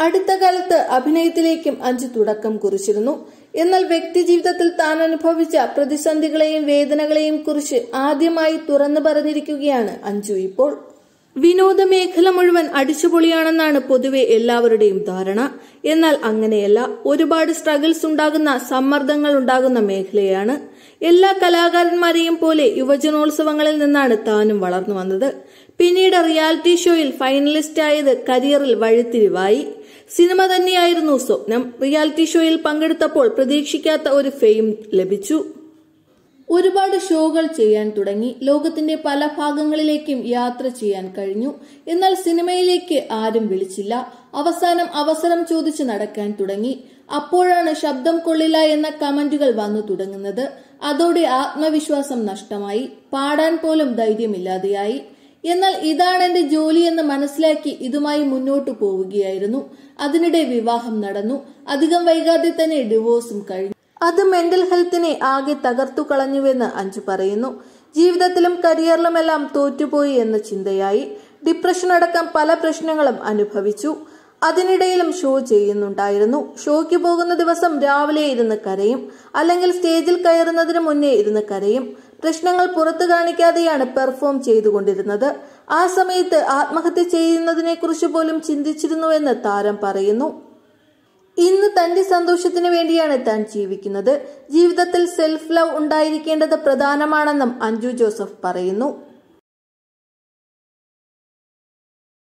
അടുത്ത കാലത്ത് അഭിനയത്തിലേക്കും അഞ്ജു തുടക്കം കുറിച്ചിരുന്നു എന്നാൽ വ്യക്തിജീവിതത്തിൽ താൻ അനുഭവിച്ച പ്രതിസന്ധികളെയും വേദനകളെയും കുറിച്ച് ആദ്യമായി തുറന്നു പറഞ്ഞിരിക്കുകയാണ് അഞ്ജു ഇപ്പോൾ വിനോദ മേഖല മുഴുവൻ അടിച്ചുപൊളിയാണെന്നാണ് പൊതുവെ എല്ലാവരുടെയും ധാരണ എന്നാൽ അങ്ങനെയല്ല ഒരുപാട് സ്ട്രഗിൾസ് ഉണ്ടാകുന്ന സമ്മർദ്ദങ്ങൾ ഉണ്ടാകുന്ന മേഖലയാണ് എല്ലാ കലാകാരന്മാരെയും പോലെ യുവജനോത്സവങ്ങളിൽ നിന്നാണ് താനും വളർന്നു വന്നത് പിന്നീട് റിയാലിറ്റി ഷോയിൽ ഫൈനലിസ്റ്റ് ആയത് കരിയറിൽ വഴിത്തിരിവായി സിനിമ തന്നെയായിരുന്നു സ്വപ്നം റിയാലിറ്റി ഷോയിൽ പങ്കെടുത്തപ്പോൾ പ്രതീക്ഷിക്കാത്ത ഒരു ഫെയിം ലഭിച്ചു ഒരുപാട് ഷോകൾ ചെയ്യാൻ തുടങ്ങി ലോകത്തിന്റെ പല ഭാഗങ്ങളിലേക്കും യാത്ര ചെയ്യാൻ കഴിഞ്ഞു എന്നാൽ സിനിമയിലേക്ക് ആരും വിളിച്ചില്ല അവസാനം അവസരം ചോദിച്ച് നടക്കാൻ തുടങ്ങി അപ്പോഴാണ് ശബ്ദം കൊള്ളില്ല എന്ന കമന്റുകൾ വന്നു തുടങ്ങുന്നത് അതോടെ ആത്മവിശ്വാസം നഷ്ടമായി പാടാൻ പോലും ധൈര്യമില്ലാതെയായി എന്നാൽ ഇതാണ് എന്റെ ജോലി എന്ന് മനസ്സിലാക്കി ഇതുമായി മുന്നോട്ടു പോവുകയായിരുന്നു അതിനിടെ വിവാഹം നടന്നു അധികം വൈകാതെ തന്നെ ഡിവോഴ്സും കഴിഞ്ഞു അത് മെന്റൽ ഹെൽത്തിനെ ആകെ തകർത്തു കളഞ്ഞുവെന്ന് അഞ്ജു പറയുന്നു ജീവിതത്തിലും കരിയറിലുമെല്ലാം തോറ്റുപോയി എന്ന ചിന്തയായി ഡിപ്രഷൻ അടക്കം പല പ്രശ്നങ്ങളും അനുഭവിച്ചു അതിനിടയിലും ഷോ ചെയ്യുന്നുണ്ടായിരുന്നു ഷോയ്ക്ക് പോകുന്ന ദിവസം രാവിലെ ഇരുന്ന് കരയും അല്ലെങ്കിൽ സ്റ്റേജിൽ കയറുന്നതിന് മുന്നേ ഇരുന്ന് കരയും പ്രശ്നങ്ങൾ പുറത്തു കാണിക്കാതെയാണ് പെർഫോം ചെയ്തുകൊണ്ടിരുന്നത് ആ സമയത്ത് ആത്മഹത്യ ചെയ്യുന്നതിനെ കുറിച്ച് പോലും ചിന്തിച്ചിരുന്നുവെന്ന് താരം പറയുന്നു ഇന്ന് തന്റെ സന്തോഷത്തിന് വേണ്ടിയാണ് താൻ ജീവിക്കുന്നത് ജീവിതത്തിൽ സെൽഫ് ലവ് ഉണ്ടായിരിക്കേണ്ടത് പ്രധാനമാണെന്നും അഞ്ജു ജോസഫ് പറയുന്നു